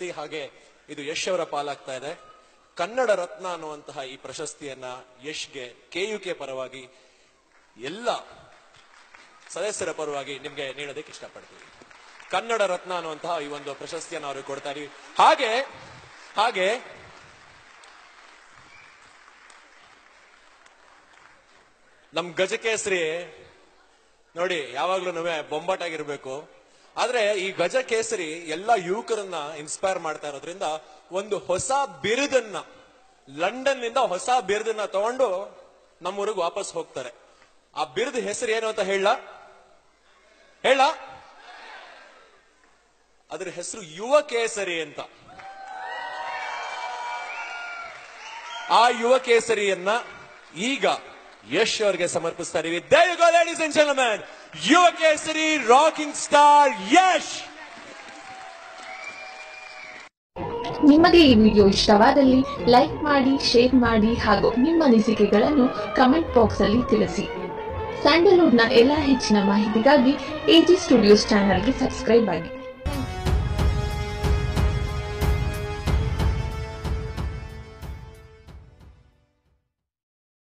ಪ್ರಶಸ್ತಿ ಹಾಗೆ ಇದು ಯಶ್ ಅವರ ಪಾಲಾಗ್ತಾ ಇದೆ ಕನ್ನಡ ರತ್ನ ಅನ್ನುವಂತಹ ಈ ಪ್ರಶಸ್ತಿಯನ್ನ ಯಶ್ಗೆ ಕೆಯುಕೆ ಪರವಾಗಿ ಎಲ್ಲ ಸದಸ್ಯರ ಪರವಾಗಿ ನಿಮ್ಗೆ ನೀಡೋದಕ್ಕೆ ಇಷ್ಟಪಡ್ತೀವಿ ಕನ್ನಡ ರತ್ನ ಅನ್ನುವಂತಹ ಈ ಒಂದು ಪ್ರಶಸ್ತಿಯನ್ನು ಅವ್ರಿಗೆ ಕೊಡ್ತಾ ಇದೀವಿ ಹಾಗೆ ಹಾಗೆ ನಮ್ ಗಜಕೇಸರಿ ನೋಡಿ ಯಾವಾಗ್ಲೂ ಬೊಂಬಾಟಾಗಿರ್ಬೇಕು ಆದ್ರೆ ಈ ಗಜ ಕೇಸರಿ ಎಲ್ಲ ಯುವಕರನ್ನ ಇನ್ಸ್ಪೈರ್ ಮಾಡ್ತಾ ಇರೋದ್ರಿಂದ ಒಂದು ಹೊಸ ಬಿರುದನ್ನ ಲಂಡನ್ ನಿಂದ ಹೊಸ ಬಿರುದನ್ನ ತಗೊಂಡು ನಮ್ಮೂರಿಗೆ ವಾಪಸ್ ಹೋಗ್ತಾರೆ ಆ ಬಿರುದು ಹೆಸರು ಏನು ಅಂತ ಹೇಳ ಹೇಳ ಅದ್ರ ಹೆಸರು ಯುವ ಕೇಸರಿ ಅಂತ ಆ ಯುವ ಕೇಸರಿಯನ್ನ ಈಗ ಯಶ್ ಅವರಿಗೆ ಸಮರ್ಪಿಸ್ತಾ ಇದೀವಿ ಲೇಡೀಸ್ ಅಂಡ್ ಜೆಂಟಲ್ಮೆನ್ ಯುವ ಕೇಸರಿ ರಾಕಿಂಗ್ ಸ್ಟಾರ್ ಯಶ್ ನಿಮಗೆ ಈ ವಿಡಿಯೋ ಇಷ್ಟವಾದಲ್ಲಿ ಲೈಕ್ ಮಾಡಿ ಶೇರ್ ಮಾಡಿ ಹಾಗೂ ನಿಮ್ಮ ಅನಿಸಿಕೆಗಳನ್ನು ಕಮೆಂಟ್ ಬಾಕ್ಸ್ ಅಲ್ಲಿ ತಿಳಿಸಿ ಸ್ಯಾಂಡಲ್ವುಡ್ನ ಎಲ್ಲ ಹೆಚ್ಚಿನ ಮಾಹಿತಿಗಾಗಿ ಎಜಿ ಸ್ಟುಡಿಯೋಸ್ ಚಾನಲ್ಗೆ ಸಬ್ಸ್ಕ್ರೈಬ್ ಆಗಿ